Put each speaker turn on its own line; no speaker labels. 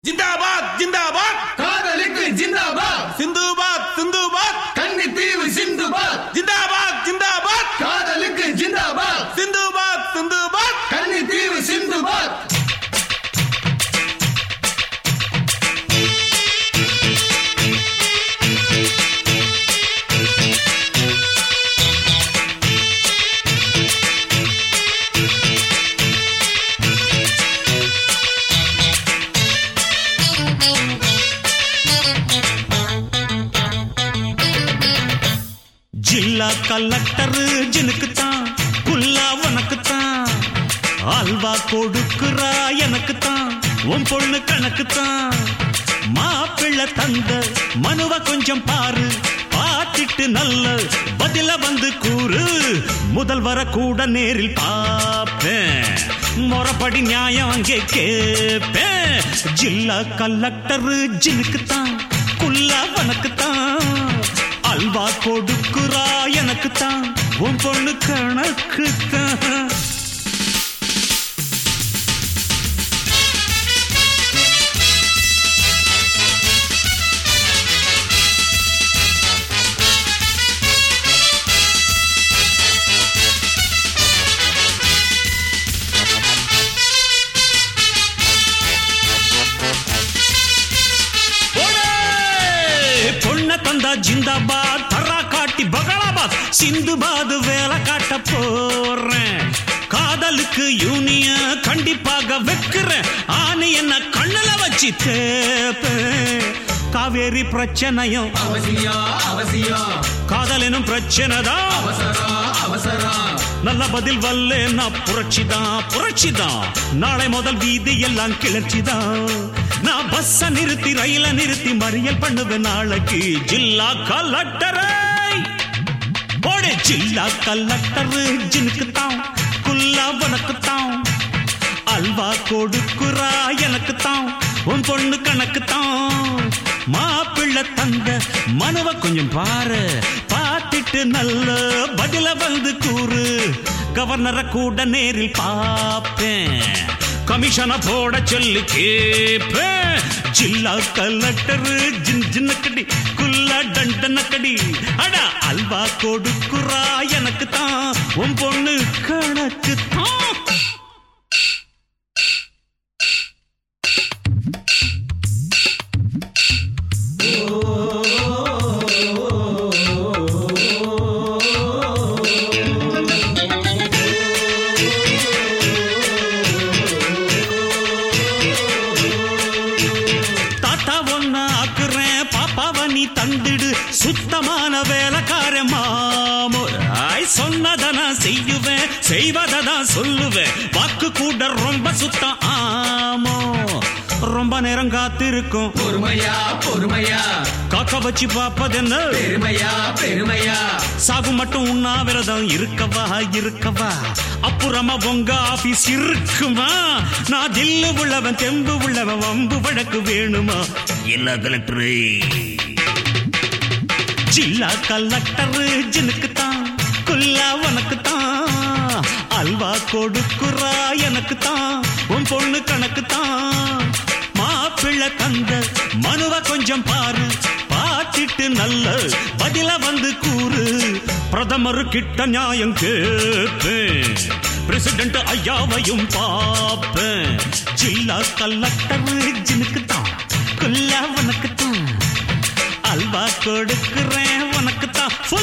ஜிந்தாபாத் ஜிந்தாபாத்
காதலுக்கு ஜிந்தாபாத்
சிந்துபாத் சிந்துபாத்
கன்னித்தீவு சிந்துபாத்
ஜிந்தாபாத் ஜிந்தாபாத்
காதலுக்கு ஜிந்தாபாத்
சிந்துபாத் சிந்துபாத்
கன்னித்தீவு சிந்துபாத்
ஜில்லா கலெக்டர் ஜினுக்குத்தான் புல்லா உனக்குத்தான் அல்வா கொடுக்குறா எனக்குத்தான் உன் பொண்ணு கணக்குத்தான் மாப்பிள்ளை தந்த மனுவ கொஞ்சம் பாரு பார்த்துட்டு நல்ல பதில வந்து கூறு முதல்வர கூட நேரில் பாப்பேன் முறப்படி நியாயம் அங்கே கேப்பேன் ஜில்லா கலெக்டர் ஜினுக்குத்தான் குல்லா உனக்குத்தான் அல்வா கொடுக்குறா எனக்கு தான் உன் பொண்ணு கணக்கு தான் பொண்ண தந்தா ஜிந்தாபாத் தரா காட்டி பகலாபாத் சிந்துபாத் வேலை காட்ட போறேன் காதலுக்கு யூனிய கண்டிப்பாக வைக்கிறேன் ஆணி என்ன கண்ணுல வச்சு தேப்பேன் காவேரி பிரச்சனையும்
அவசியம் அவசியம்
காதல் எனும் பிரச்சனை தான்
அவசரம் அவசரம்
நல்ல பதில் வல்லேன்னா புரட்சிதான் புரட்சிதான் நாளை முதல் வீதி எல்லாம் கிளர்ச்சிதான் நான் பஸ்ஸ நிறுத்தி ரயில நிறுத்தி மறியல் பண்ணுவேன் நாளைக்கு ஜில்லா கலெக்டரை போடு ஜில்லா கலெக்டர் ஜினுக்குத்தான் குல்லா உனக்குத்தான் அல்வா கொடுக்குறா எனக்குத்தான் உன் பொண்ணு கணக்குத்தான் மாப்பிள்ளை தந்த மனுவ கொஞ்சம் பாரு பார்த்துட்டு நல்ல பதில வந்து கூறு கவர்னரை கூட நேரில் பாப்பேன் கமிஷனை போட சொல்லி கேப்பேன் ஜில்லா கலெக்டர் ஜின் ஜின்னக்கடி குல்லா டண்டனக்கடி அடா அல்வா கொடுக்குறா எனக்கு தான் உன் பொண்ணு கணக்கு தான் தாத்தா ஒன்ன ஆக்குறேன் பாப்பாவ நீ தந்திடு சுத்தமான வேலைக்கார மாமோ ஆய் சொன்னதை நான் செய்யுவேன் செய்வதை தான் சொல்லுவேன் வாக்கு கூட ரொம்ப சுத்தம் ஆமோ ரொம்ப நேரம் காத்திருக்கும்
பொறுமையா பொறுமையா
காக்க வச்சு பார்ப்பதென்ன
பெருமையா பெருமையா
சாகு மட்டும் உண்ணாவிரதம் இருக்கவா இருக்கவா அப்புறமா உங்க ஆபீஸ் இருக்குமா நான் தில்லு உள்ளவன் தெம்பு உள்ளவன் வம்பு வழக்கு வேணுமா இல்ல கலெக்டரே ஜில்லா கலெக்டர் ஜினுக்கு தான் குல்லா உனக்கு தான் அல்வா கொடுக்குறா எனக்கு தான் உன் பொண்ணு கணக்கு தான் மாப்பிள்ளை தந்த மனுவ கொஞ்சம் பாரு பார்த்துட்டு நல்ல பதில வந்து கூறு பிரதமர் கிட்ட நியாயம் கேப்பேன் பிரசிடென்ட் ஐயாவையும் பாப்பேன் ஜில்லா கலெக்டர் ஜினுக்கு தான் குல்லா உனக்கு தான் அல்வா கொடுக்கிறேன் உனக்கு தான்